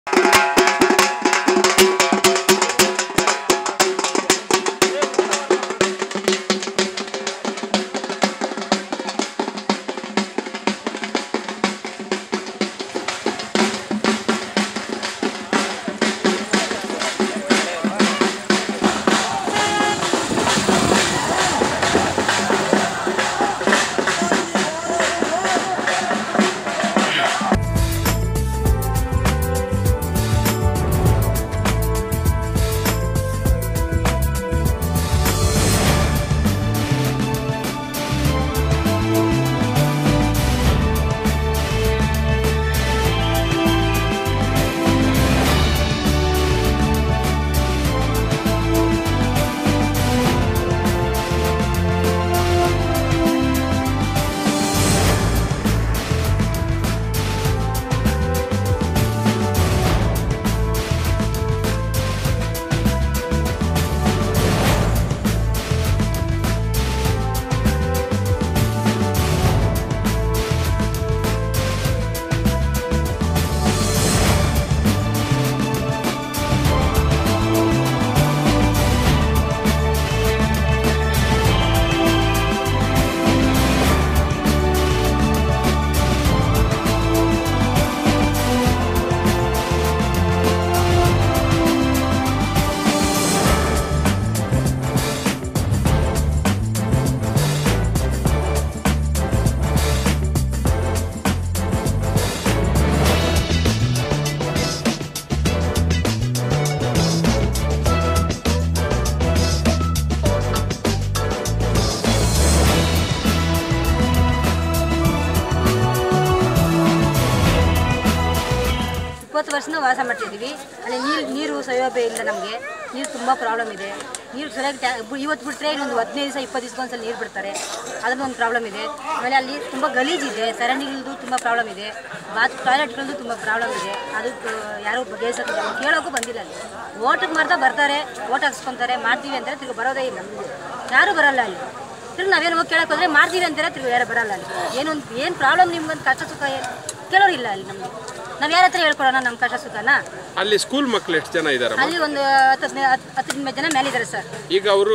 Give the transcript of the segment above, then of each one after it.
ಇಪ್ಪತ್ತು ವರ್ಷದಿಂದ ವಾಸ ಮಾಡ್ತಿದ್ದೀವಿ ಅಲ್ಲಿ ನೀರು ನೀರು ಸೌಲಭ್ಯ ಇಲ್ಲ ನಮಗೆ ನೀರು ತುಂಬ ಪ್ರಾಬ್ಲಮ್ ಇದೆ ನೀರು ಸರಿಯಾಗಿ ಟ್ಯಾ ಬು- ಇವತ್ತು ಬಿಟ್ಟರೆ ಇನ್ನೊಂದು ಹದಿನೈದು ದಿವಸ ಇಪ್ಪತ್ತು ದಿವಸಕ್ಕೊಂದ್ಸಲ ನೀರು ಬಿಡ್ತಾರೆ ಅದ್ರದ್ದು ಒಂದು ಪ್ರಾಬ್ಲಮ್ ಇದೆ ಆಮೇಲೆ ಅಲ್ಲಿ ತುಂಬ ಗಲೀಜಿದೆ ಚರಂಡಿಗಳದ್ದು ತುಂಬ ಪ್ರಾಬ್ಲಮ್ ಇದೆ ಬಾತ್ ಟಾಯ್ಲೆಟ್ಗಳದ್ದು ತುಂಬ ಪ್ರಾಬ್ಲಮ್ ಇದೆ ಅದು ಯಾರೂ ಬಗೆಹರಿಸೋದಿಲ್ಲ ಕೇಳೋಕ್ಕೂ ಬಂದಿಲ್ಲ ಅಲ್ಲಿ ಓಟಿಗೆ ಮಾತ್ರ ಬರ್ತಾರೆ ಓಟ್ ಹಾಕ್ಸ್ಕೊತಾರೆ ಮಾಡ್ತೀವಿ ಅಂತಾರೆ ತಿರ್ಗಿ ಬರೋದೇ ಇಲ್ಲ ಯಾರೂ ಬರಲ್ಲ ಅಲ್ಲಿ ತಿರ್ಗಿ ನಾವೇನು ಹೋಗಿ ಕೇಳಕ್ಕೆ ಹೋದ್ರೆ ಮಾಡ್ತೀವಿ ಅಂತಾರೆ ತಿರ್ಗಿ ಯಾರು ಬರಲ್ಲ ಅಲ್ಲಿ ಏನೊಂದು ಏನು ಪ್ರಾಬ್ಲಮ್ ನಿಮ್ಗೊಂದು ಕಷ್ಟ ಸುಖ ಏನು ಕೇಳೋರು ಇಲ್ಲ ಅಲ್ಲಿ ನಮಗೆ ನಾವು ಯಾರ ಹತ್ರ ಹೇಳ್ಕೊಡೋಣ ನಮ್ಮ ಕಷ್ಟ ಸುಖನ ಅಲ್ಲಿ ಸ್ಕೂಲ್ ಮಕ್ಳು ಎಷ್ಟು ಜನ ಇದ್ದಾರೆ ಅಲ್ಲಿ ಒಂದು ಹತ್ತು ಹದಿನೈದು ಹತ್ತು ಹದಿನೈದು ಜನ ಮೇಲಿದ್ದಾರೆ ಸರ್ ಈಗ ಅವರು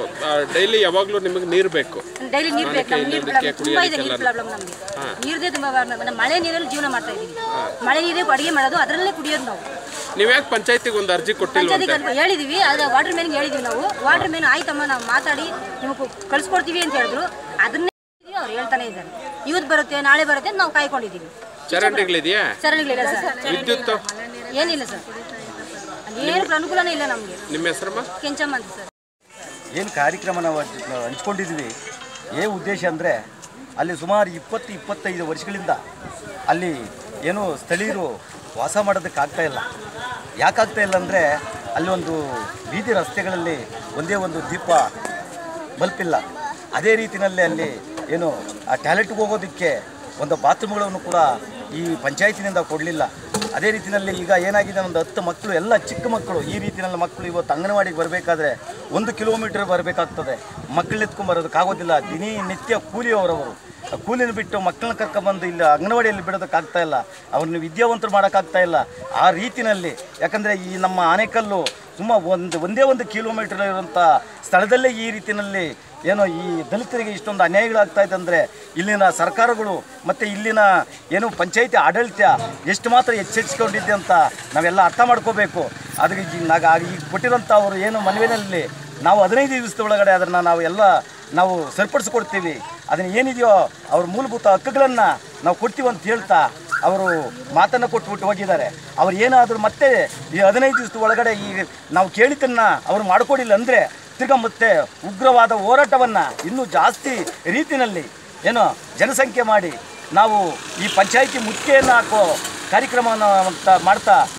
ಡೈಲಿ ಯಾವಾಗಲೂ ನಿಮಗೆ ನೀರು ಬೇಕು ಡೈಲಿ ನೀರು ಬೇಕು ನಮ್ಗೆ ನೀರು ಪ್ರಾಬ್ಲಮ್ ತುಂಬ ಇದೆ ನೀರು ಪ್ರಾಬ್ಲಮ್ ನಮಗೆ ನೀರದೇ ತುಂಬ ಪ್ರಾಬ್ಲಮ್ ನಮ್ಮ ಮಳೆ ನೀರಲ್ಲಿ ಜೀವನ ಮಾಡ್ತಾ ಇದ್ದೀವಿ ಮಳೆ ನೀರೇ ಅಡುಗೆ ಮಾಡೋದು ಅದರಲ್ಲೇ ಕುಡಿಯೋದು ನಾವು ನೀವು ಯಾಕೆ ಪಂಚಾಯತಿಗೆ ಒಂದು ಅರ್ಜಿ ಕೊಟ್ಟಿಲ್ವಂತೆ ಪಂಚಾಯತಿಗೆ ಹೇಳಿದೀವಿ ಆದರೆ ವಾಟರ್ ಮ್ಯಾನ್ಗೆ ಹೇಳಿದೀವಿ ನಾವು ವಾಟರ್ ಮ್ಯಾನ್ ಆಯ್ತಮ್ಮ ನಾವು ಮಾತಾಡಿ ನಿಮಗೆ ಕಳಿಸ್ಕೊಡ್ತೀವಿ ಅಂತ ಹೇಳಿದ್ರು ಅದನ್ನೇ ಅವ್ರು ಹೇಳ್ತಾನೆ ಇದ್ದಾರೆ ಇವತ್ತು ಬರುತ್ತೆ ನಾಳೆ ಬರುತ್ತೆ ಅಂತ ನಾವು ಕಾಯ್ಕೊಂಡಿದ್ದೀವಿ ಚರಂಡಿಗಳಿದೆಯಾ ಸರಣಿಗಳಿಲ್ಲ ಸರ್ ವಿದ್ಯುತ್ ಏನಿಲ್ಲ ಸರ್ ಅಲ್ಲಿ ಏನು ಅನುಕೂಲನೇ ಇಲ್ಲ ನಮಗೆ ನಿಮ್ಮ ಹೆಸರಮ್ಮ ಕೆಂಚಮ್ಮ ಅಂತ ಸರ್ ಏನು ಕಾರ್ಯಕ್ರಮ ನಾವು ಹಂಚ್- ನಾವು ಹಂಚ್ಕೊಂಡಿದ್ವಿ ಏ ಉದ್ದೇಶ ಅಂದರೆ ಅಲ್ಲಿ ಸುಮಾರು ಇಪ್ಪತ್ತು ಇಪ್ಪತ್ತೈದು ವರ್ಷಗಳಿಂದ ಅಲ್ಲಿ ಏನು ಸ್ಥಳೀಯರು ವಾಸ ಮಾಡೋದಕ್ಕಾಗ್ತಾ ಇಲ್ಲ ಯಾಕಾಗ್ತಾ ಇಲ್ಲ ಅಂದರೆ ಅಲ್ಲಿ ಒಂದು ಬೀದಿ ರಸ್ತೆಗಳಲ್ಲಿ ಒಂದೇ ಒಂದು ದೀಪ ಬಲ್ಪ್ ಇಲ್ಲ ಅದೇ ರೀತಿಯಲ್ಲಿ ಅಲ್ಲಿ ಏನು ಆ ಟಾಯ್ಲೆಟ್ಗೆ ಹೋಗೋದಕ್ಕೆ ಒಂದು ಬಾತ್ರೂಮ್ಗಳನ್ನು ಕೂಡ ಈ ಪಂಚಾಯತಿನಿಂದ ಕೊಡಲಿಲ್ಲ ಅದೇ ರೀತಿಯಲ್ಲಿ ಈಗ ಏನಾಗಿದೆ ಒಂದು ಹತ್ತು ಮಕ್ಕಳು ಎಲ್ಲ ಚಿಕ್ಕ ಮಕ್ಕಳು ಈ ರೀತಿಯಲ್ಲಿ ಮಕ್ಕಳು ಇವತ್ತು ಅಂಗನವಾಡಿಗೆ ಬರಬೇಕಾದ್ರೆ ಒಂದು ಕಿಲೋಮೀಟರ್ ಬರಬೇಕಾಗ್ತದೆ ಮಕ್ಕಳು ಎತ್ಕೊಂಡು ಬರೋದಕ್ಕಾಗೋದಿಲ್ಲ ದಿನೇ ನಿತ್ಯ ಕೂಲಿಯವರವರು ಆ ಕೂಲಿನ ಬಿಟ್ಟು ಮಕ್ಕಳನ್ನ ಕರ್ಕೊಂಬಂದು ಇಲ್ಲಿ ಅಂಗನವಾಡಿಯಲ್ಲಿ ಬಿಡೋದಕ್ಕಾಗ್ತಾ ಇಲ್ಲ ಅವ್ರನ್ನ ವಿದ್ಯಾವಂತರು ಮಾಡೋಕ್ಕಾಗ್ತಾ ಇಲ್ಲ ಆ ರೀತಿಯಲ್ಲಿ ಯಾಕಂದರೆ ಈ ನಮ್ಮ ಆನೆಕಲ್ಲು ಸುಮ್ಮ ಒಂದು ಒಂದೇ ಒಂದು ಕಿಲೋಮೀಟರ್ ಇರುವಂಥ ಸ್ಥಳದಲ್ಲೇ ಈ ರೀತಿಯಲ್ಲಿ ಏನೋ ಈ ದಲಿತರಿಗೆ ಇಷ್ಟೊಂದು ಅನ್ಯಾಯಗಳಾಗ್ತಾ ಇದೆ ಅಂದರೆ ಇಲ್ಲಿನ ಸರ್ಕಾರಗಳು ಮತ್ತು ಇಲ್ಲಿನ ಏನು ಪಂಚಾಯಿತಿ ಆಡಳಿತ ಎಷ್ಟು ಮಾತ್ರ ಎಚ್ಚರಿಸಿಕೊಂಡಿದೆ ಅಂತ ನಾವೆಲ್ಲ ಅರ್ಥ ಮಾಡ್ಕೋಬೇಕು ಅದಕ್ಕೆ ಈಗ ನಾಗ ಈಗ ಕೊಟ್ಟಿರೋಂಥ ಅವರು ಏನು ಮನವಿನಲ್ಲಿ ನಾವು ಹದಿನೈದು ದಿವಸದ ಒಳಗಡೆ ಅದನ್ನು ನಾವು ಎಲ್ಲ ನಾವು ಸರಿಪಡಿಸ್ಕೊಡ್ತೀವಿ ಅದನ್ನು ಏನಿದೆಯೋ ಅವ್ರ ಮೂಲಭೂತ ಹಕ್ಕುಗಳನ್ನು ನಾವು ಕೊಡ್ತೀವಿ ಅಂತ ಹೇಳ್ತಾ ಅವರು ಮಾತನ್ನು ಕೊಟ್ಬಿಟ್ಟು ಹೋಗಿದ್ದಾರೆ ಅವ್ರು ಏನಾದರೂ ಮತ್ತೆ ಈ ಹದಿನೈದು ದಿವಸದ ಒಳಗಡೆ ಈ ನಾವು ಕೇಳಿದ್ದನ್ನು ಅವ್ರು ಮಾಡಿಕೊಡಿಲ್ಲ ಅಂದರೆ ತಿರ್ಗಾ ಮತ್ತೆ ಉಗ್ರವಾದ ಹೋರಾಟವನ್ನು ಇನ್ನೂ ಜಾಸ್ತಿ ರೀತಿಯಲ್ಲಿ ಏನೋ ಜನಸಂಖ್ಯೆ ಮಾಡಿ ನಾವು ಈ ಪಂಚಾಯಿತಿ ಮುತ್ತಿಗೆಯನ್ನು ಹಾಕೋ ಕಾರ್ಯಕ್ರಮವನ್ನು ಮಾಡ್ತಾ